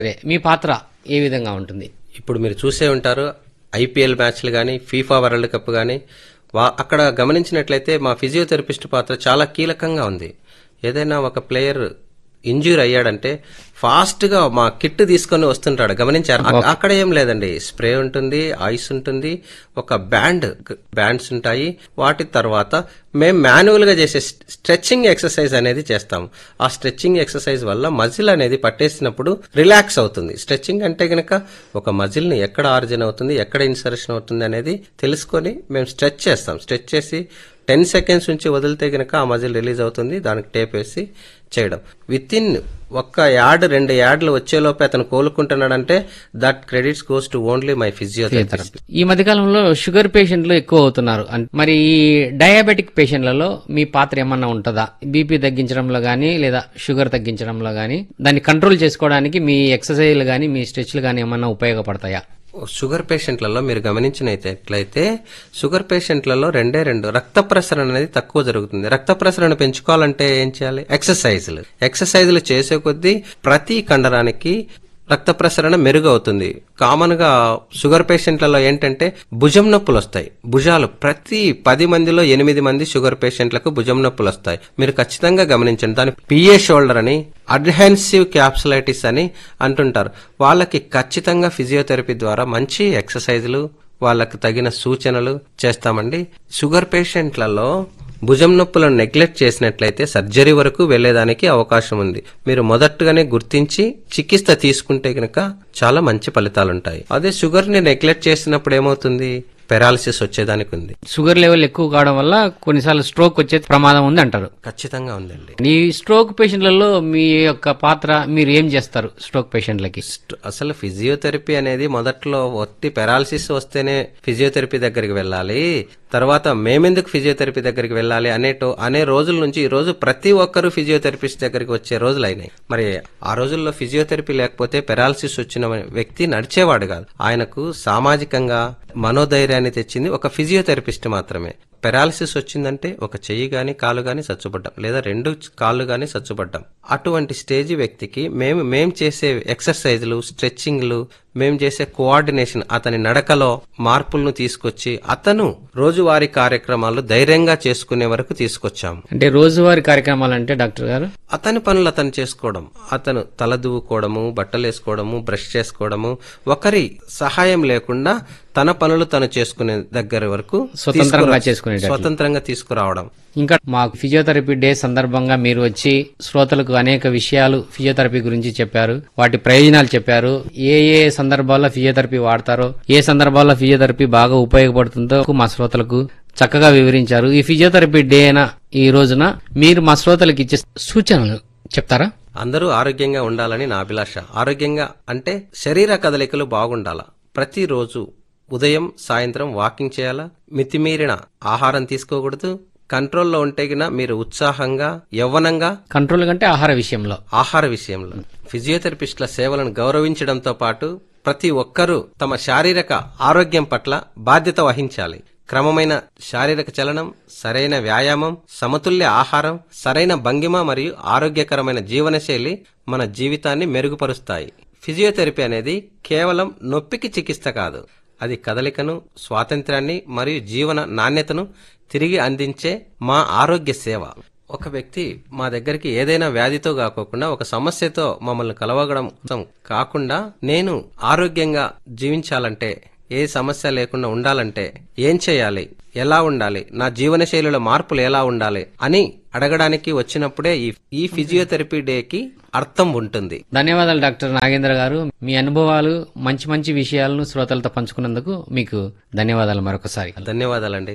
సరే మీ పాత్ర ఏ విధంగా ఉంటుంది ఇప్పుడు మీరు చూసే ఉంటారు ఐపీఎల్ మ్యాచ్లు కానీ ఫీఫా వరల్డ్ కప్ కానీ వా అక్కడ గమనించినట్లయితే మా ఫిజియోథెరపిస్ట్ పాత్ర చాలా కీలకంగా ఉంది ఏదైనా ఒక ప్లేయర్ ఇంజ్యూర్ అయ్యాడంటే ఫాస్ట్ గా మా కిట్ తీసుకొని వస్తుంటాడు గమనించారు అక్- అక్కడ ఏం లేదండి స్ప్రే ఉంటుంది ఐస్ ఉంటుంది ఒక బ్యాండ్ బ్యాండ్స్ ఉంటాయి వాటి తర్వాత మేము మాన్యువల్ గా చేసే స్ట్రెచ్చింగ్ ఎక్సర్సైజ్ అనేది చేస్తాం ఆ స్ట్రెచ్చింగ్ ఎక్సర్సైజ్ వల్ల మజిల్ అనేది పట్టేసినప్పుడు రిలాక్స్ అవుతుంది స్ట్రెచ్చింగ్ అంటే గనక ఒక మజిల్ ని ఎక్కడ ఆరిజిన్ అవుతుంది ఎక్కడ ఇన్సర్షన్ అవుతుంది అనేది తెలుసుకొని మేము స్ట్రెచ్ చేస్తాం స్ట్రెచ్ చేసి టెన్ సెకండ్స్ నుంచి వదిలితే గనక ఆ మజిల్ రిలీజ్ అవుతుంది దానికి టేప్ వేసి చేయడం విత్ ఇన్ ఒక్క యాడ్ రెండు యాడ్లు వచ్చేలోపే అతను కోలుకుంటున్నాడంటే that credits goes to only my physiotherapist ఈ మధ్యకాలంలో షుగర్ పేషెంట్లు ఎక్కువ అవుతున్నారు అన్- మరి ఈ డయాబెటిక్ పేషెంట్లలో మీ పాత్ర ఏమన్నా ఉంటుందా బీపీ తగ్గించడంలో గానీ లేదా షుగర్ తగ్గించడంలో గానీ దాన్ని కంట్రోల్ చేసుకోవడానికి మీ ఎక్సర్సైజ్లు గానీ మీ స్ట్రెచ్లు గానీ ఏమన్నా ఉపయోగపడతాయా షుగర్ పేషెంట్లలో మీరు గమనించినట్లయితే షుగర్ పేషెంట్లలో రెండే రెండు రక్త ప్రసరణ అనేది తక్కువ జరుగుతుంది రక్త ప్రసరణ పెంచుకోవాలంటే ఏం చేయాలి ఎక్సర్సైజులు ఎక్సర్సైజులు చేసే కొద్దీ ప్రతి కండరానికి రక్త ప్రసరణ మెరుగవుతుంది కామన్ గా షుగర్ పేషెంట్లలో ఏంటంటే భుజం నొప్పులు వస్తాయి భుజాలు ప్రతి పది మందిలో ఎనిమిది మంది షుగర్ పేషెంట్లకు భుజం నొప్పులు వస్తాయి మీరు ఖచ్చితంగా గమనించండి దాని పిఏ షోల్డర్ అని అడ్హెన్సివ్ క్యాప్సులైటిస్ అని అంటుంటారు వాళ్ళకి ఖచ్చితంగా ఫిజియోథెరపీ ద్వారా మంచి ఎక్సర్సైజులు వాళ్ళకి తగిన సూచనలు చేస్తామండి షుగర్ పేషెంట్లలో భుజం నొప్పులను నెగ్లెక్ట్ చేసినట్లయితే సర్జరీ వరకు వెళ్లేదానికి అవకాశం ఉంది మీరు మొదటగానే గుర్తించి చికిత్స తీసుకుంటే గనక చాలా మంచి ఫలితాలుంటాయి అదే షుగర్ ని నెగ్లెక్ట్ చేసినప్పుడు ఏమవుతుంది పెరాలసిస్ వచ్చేదానికి ఉంది షుగర్ లెవెల్ ఎక్కువ కావడం వల్ల కొన్నిసార్లు స్ట్రోక్ వచ్చే ప్రమాదం ఉంది అంటారు ఖచ్చితంగా ఉందండి ఈ స్ట్రోక్ పేషెంట్లలో మీ యొక్క పాత్ర మీరు ఏం చేస్తారు స్ట్రోక్ పేషెంట్లకి స్ట్- అసలు ఫిజియోథెరపీ అనేది మొదట్లో ఒట్టి పెరాలసిస్ వస్తేనే ఫిజియోథెరపీ దగ్గరికి వెళ్ళాలి తర్వాత మేమెందుకు ఫిజియోథెరపీ దగ్గరికి వెళ్ళాలి అనేటో అనే రోజుల నుంచి ఈ రోజు ప్రతి ఒక్కరూ ఫిజియోథెరపిస్ట్ దగ్గరికి వచ్చే రోజులు అయినాయి మరి ఆ రోజుల్లో ఫిజియోథెరపీ లేకపోతే పెరాలసిస్ వచ్చిన వ్యక్తి నడిచేవాడు కాదు ఆయనకు సామాజికంగా మనోధైర్యాన్ని తెచ్చింది ఒక ఫిజియోథెరపిస్ట్ మాత్రమే పెరాలసిస్ వచ్చిందంటే ఒక చెయ్యి గాని కాలు గాని సచ్చుపడ్డాం లేదా రెండు కాళ్ళు గాని సచ్చుపడ్డాం అటువంటి స్టేజ్ వ్యక్తికి మేము మేం చేసే ఎక్సర్సైజ్లు స్ట్రెచ్చింగ్లు మేం చేసే కోఆర్డినేషన్ అతని నడకలో మార్పులను తీసుకొచ్చి అతను రోజువారీ కార్యక్రమాలు ధైర్యంగా చేసుకునే వరకు తీసుకొచ్చాము అంటే రోజువారీ కార్యక్రమాలు అంటే డాక్టర్ గారు అతని పనులు అతను చేసుకోవడం అతను తల దువ్వుకోవడము బట్టలు వేసుకోవడము బ్రష్ చేసుకోవడము ఒకరి సహాయం లేకుండా తన పనులు తను చేసుకునే దగ్గర వరకు స్వతంత్రంగా తీసుకురా- చేసుకునేటట్లు. స్వతంత్రంగా తీసుకురావడం ఇంకా మాకు ఫిజియోథెరపీ డే సందర్భంగా మీరు వచ్చి శ్రోతలకు అనేక విషయాలు ఫిజియోథెరపీ గురించి చెప్పారు వాటి ప్రయోజనాలు చెప్పారు ఏ ఏ సందర్భాల్లో ఫిజియోథెరపీ వాడతారో ఏ సందర్భాల్లో ఫిజియోథెరపీ బాగా ఉపయోగపడుతుందో మా శ్రోతలకు చక్కగా వివరించారు ఈ ఫిజియోథెరపీ డే అయిన ఈ రోజున మీరు మా శ్రోతలకు ఇచ్చే సూచనలు చెప్తారా అందరూ ఆరోగ్యంగా ఉండాలని నా అభిలాష ఆరోగ్యంగా అంటే శరీర కదలికలు బాగుండాలా ప్రతిరోజు ఉదయం సాయంత్రం వాకింగ్ చేయాలా మితిమీరిన ఆహారం తీసుకోకూడదు కంట్రోల్లో ఉంటే గిన మీరు ఉత్సాహంగా యవ్వనంగా కంట్రోల్ కంటే ఆహార విషయంలో ఆహార విషయంలో ఫిజియోథెరపిస్టుల సేవలను గౌరవించడంతో పాటు ప్రతి ఒక్కరూ తమ శారీరక ఆరోగ్యం పట్ల బాధ్యత వహించాలి క్రమమైన శారీరక చలనం సరైన వ్యాయామం సమతుల్య ఆహారం సరైన భంగిమ మరియు ఆరోగ్యకరమైన జీవనశైలి మన జీవితాన్ని మెరుగుపరుస్తాయి ఫిజియోథెరపీ అనేది కేవలం నొప్పికి చికిత్స కాదు అది కదలికను స్వాతంత్ర్యాన్ని మరియు జీవన నాణ్యతను తిరిగి అందించే మా ఆరోగ్య సేవ ఒక వ్యక్తి మా దగ్గరికి ఏదైనా వ్యాధితో కాకోకుండా ఒక సమస్యతో మమ్మల్ని కలవగడం కాకుండా నేను ఆరోగ్యంగా జీవించాలంటే ఏ సమస్య లేకుండా ఉండాలంటే ఏం చేయాలి ఎలా ఉండాలి నా జీవన శైలిలో మార్పులు ఎలా ఉండాలి అని అడగడానికి వచ్చినప్పుడే ఈ ఈ ఫిజియోథెరపీ డేకి అర్థం ఉంటుంది ధన్యవాదాలు డాక్టర్ నాగేంద్ర గారు మీ అనుభవాలు మంచి మంచి విషయాలను శ్రోతలతో పంచుకున్నందుకు మీకు ధన్యవాదాలు మరొకసారి ధన్యవాదాలండి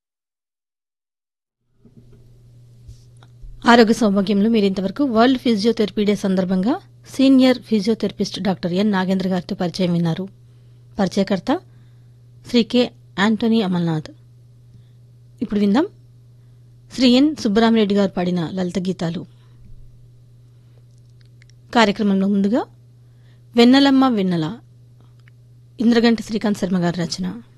ఆరోగ్య సౌభాగ్యంలో మీరు ఇంతవరకు వరల్డ్ ఫిజియోథెరపీ డే సందర్భంగా senior physiotherapist doctor N Nagendra గారితో పరిచయం విన్నారు పరిచయకర్త శ్రీ కె యాంటోనీ అమల్నాథ్ ఇప్పుడు విందాం శ్రీ ఎన్ సుబ్బరామరెడ్డి గారు పాడిన లలిత గీతాలు కార్యక్రమంలో ముందుగా వెన్నెలమ్మ వెన్నెల ఇంద్రగంటి శ్రీకాంత్ శర్మ గారి రచన